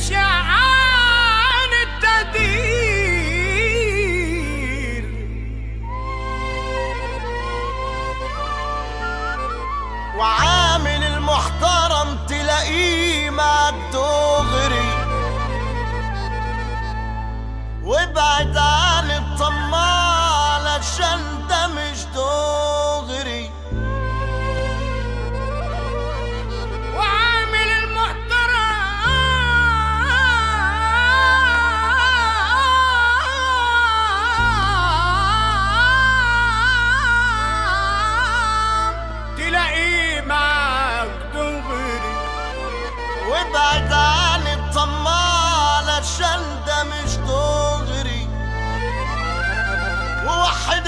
تمشي عن التقدير وعامل المحترم تلاقيه معك دغري وابعد عن الطماع علشان ده مش دغري وعامل المحترم تلاقيه معك دغري وابعد عن الطماع علشان ده مش دغري ووحد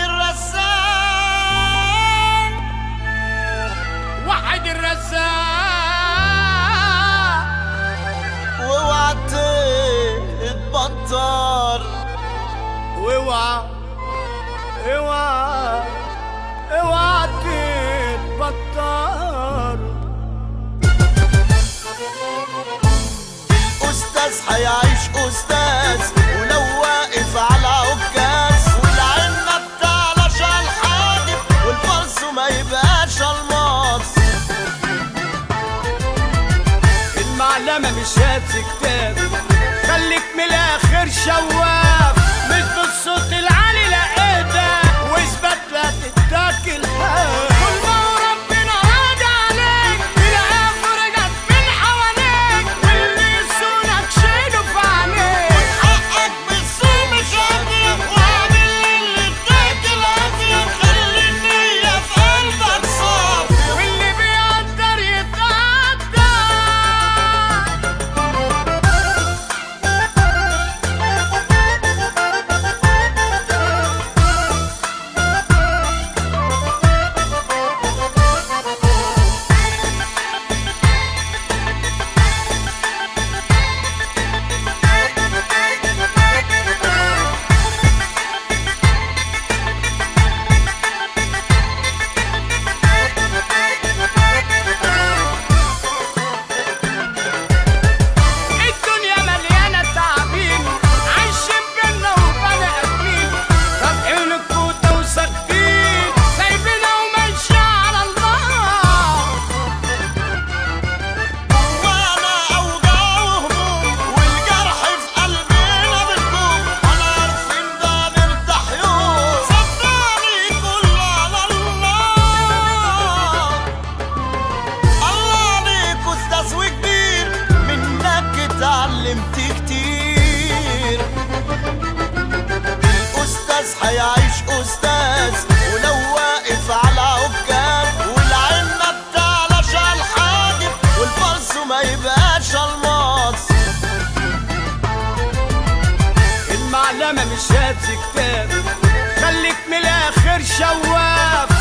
الرسام وحد الرزاق واوعى تتبطر واوعى اوعى اوعى تتبطر استاذ هيعيش استاذ ولو واقف على عكاز والعنا بتاع شال حاجب والفرس ما يبقاش الماس المعلمة مش هات كتاب خليك من الآخر شواف مش بالصوت العالي لقيتها واثبت لا تتاكل حاف طول ما هو ربنا راضي عليك تلاقيها فرجت من حواليك واللي يصونك شيله في عينيك حقك بالسوق مش قادر واعمل اللي اداك العافية خلي النية في قلبك صافي واللي بيقدر يتقدر الدنيا مليانة تعابين عايشين بينا وبني آدمين فاتحين الكوتة وساكتين سايبينها وماشية على الله وانا اوجاع وهموم والجرح في قلبنا بتكون انا عارفين ده نرتاح يوم صدقني كله على الله الله عليك استاذ وكبير منك اتعلمت كتير الاستاذ هيعيش استاذ ولو واقف على عكاز والعلة بتاع شال حاجب والفرس ما يبقاش الماس المعلمة مش هات كتاب خليك من الآخر شواف